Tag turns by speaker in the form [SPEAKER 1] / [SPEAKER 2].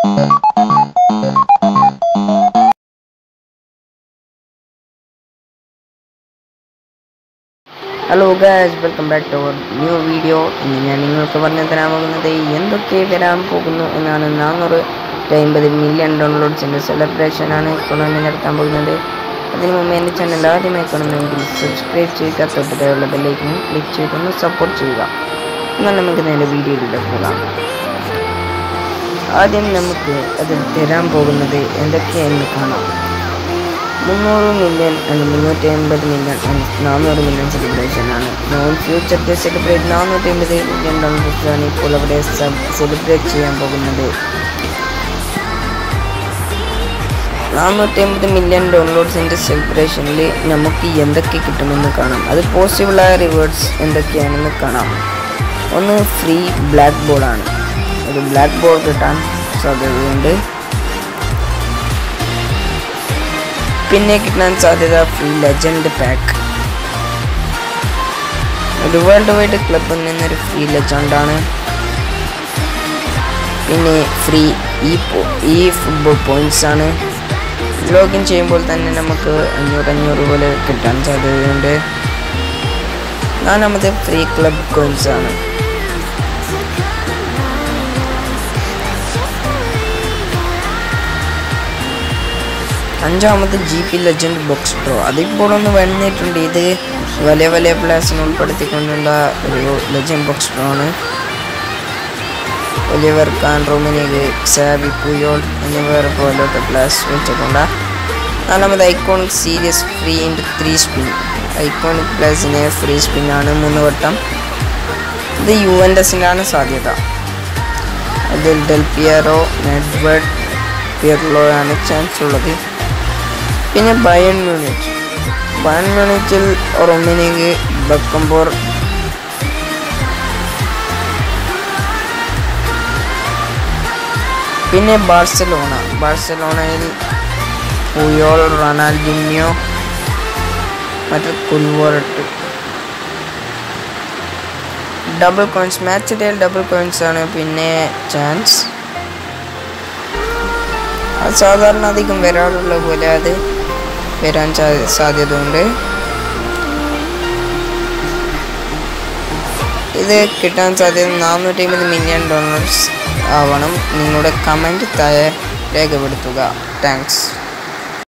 [SPEAKER 1] hello guys welcome back to our new video ഇന്ന് ഞാൻ നിങ്ങൾക്ക് പറഞ്ഞു തരാൻ പോകുന്നത് എന്തൊക്കെ വരാൻ പോകുന്നു എന്നാണ് നാനൂറ് അമ്പത് മില്യൺ ഡൗൺലോഡ്സിൻ്റെ സെലിബ്രേഷനാണ് ഇപ്പോൾ ഞാൻ നടത്താൻ പോകുന്നത് അതിനു മുമ്പ് എൻ്റെ ചാനൽ ആദ്യമായി കാണുന്നെങ്കിൽ സബ്സ്ക്രൈബ് ചെയ്യുക തൊട്ടടുത്തുള്ള ബെല്ലൈക്കനും ക്ലിക്ക് ചെയ്തൊന്ന് സപ്പോർട്ട് ചെയ്യുക എന്നാൽ നമുക്ക് നേരെ വീഡിയോയിലൂടെ പോകാം ആദ്യം നമുക്ക് അതിൽ തരാൻ പോകുന്നത് എന്തൊക്കെയെന്ന് കാണാം മുന്നൂറ് മില്യൺ ആൻഡ് മുന്നൂറ്റി അമ്പത് മില്യൺ ആൻഡ് നാനൂറ് മില്യൺ സെലിബ്രേഷൻ ആണ് നോൺ ഫ്യൂച്ചർ ഡേ സെലിബ്രേറ്റ് നാനൂറ്റി അമ്പത് മില്യൺ ഡൗൺലോഡ്സ് ആണ് ഇപ്പോൾ അവിടെ സെലിബ്രേറ്റ് ചെയ്യാൻ പോകുന്നത് നാനൂറ്റി അമ്പത് മില്യൺ ഡൗൺലോഡ്സിൻ്റെ സെലിബ്രേഷനിൽ നമുക്ക് എന്തൊക്കെ കിട്ടുമെന്ന് കാണാം അത് പോസിബിളായ റിവേർഡ്സ് എന്തൊക്കെയാണെന്ന് കാണാം ഒന്ന് ഫ്രീ ബ്ലാക്ക് ബോർഡാണ് ഒരു ബ്ലാക്ക് ബോർഡ് കിട്ടാൻ സാധ്യതയുണ്ട് പിന്നെ കിട്ടാൻ സാധ്യത ഫ്രീ ലെജൻഡ് പാക്ക് ഒരു വേൾഡ് വൈഡ് ക്ലബിൽ നിന്നൊരു ഫ്രീ ലെജൻഡാണ് പിന്നെ ഫ്രീ ഈ ഈ ഫുട്ബോൾ പോയിന്റ്സ് ആണ് ലോഗിൻ ചെയ്യുമ്പോൾ തന്നെ നമുക്ക് അഞ്ഞൂറ് അഞ്ഞൂറ് പോലെ കിട്ടാൻ സാധ്യതയുണ്ട് നാലാമത് ഫ്രീ ക്ലബ് കോയിൻസ് ആണ് അഞ്ചാമത് G P legend box pro അതിപ്പോൾ ഒന്ന് വന്നിട്ടുണ്ട് ഇത് വലിയ വലിയ പ്ലേസിനെ ഉൾപ്പെടുത്തിക്കൊണ്ടുള്ള ഒരു ലെജൻഡ് ബോക്സ് പ്രോ ആണ് ഒലിവർ ഖാൻ റോമിനിക് സാബി പുയോൾ എന്നിവർ പോലത്തെ പ്ലേസ് വെച്ചിട്ടുണ്ട് നാലാമത് iconic series free in three spin iconic പ്ലേസിന് ഫ്രീ സ്പിൻ ആണ് മൂന്ന് വട്ടം ഇത് യു എൻ എസിനാണ് സാധ്യത അതിൽ ഡെൽ പിയറോ നെഡ്വേർഡ് പിയർലോ ആണ് ചാൻസ് ഉള്ളത് പിന്നെ ബയൺ മ്യൂണിച്ച് ബയൺ മ്യൂണിച്ചിൽ റൊമിനിക് ബക്കംബോർ പിന്നെ ബാർസലോണ ബാർസലോണയിൽ പുയോൾ റൊണാൾഡിന്യോ മറ്റു കുൽവോർട്ട് ഡബിൾ കോയിൻസ് മാച്ച് ഡേയിൽ ഡബിൾ കോയിൻസ് ആണ് പിന്നെ ചാൻസ് അത് സാധാരണ അധികം വരാറുള്ള പോലെ അത് വരാൻ സാധ്യതയുണ്ട് ഇത് കിട്ടാൻ സാധ്യത നാനൂറ്റി അമ്പത് മില്യൺ ഡോളേഴ്സ് ആവണം നിങ്ങളുടെ കമൻറ്റ് താഴെ രേഖപ്പെടുത്തുക താങ്ക്സ്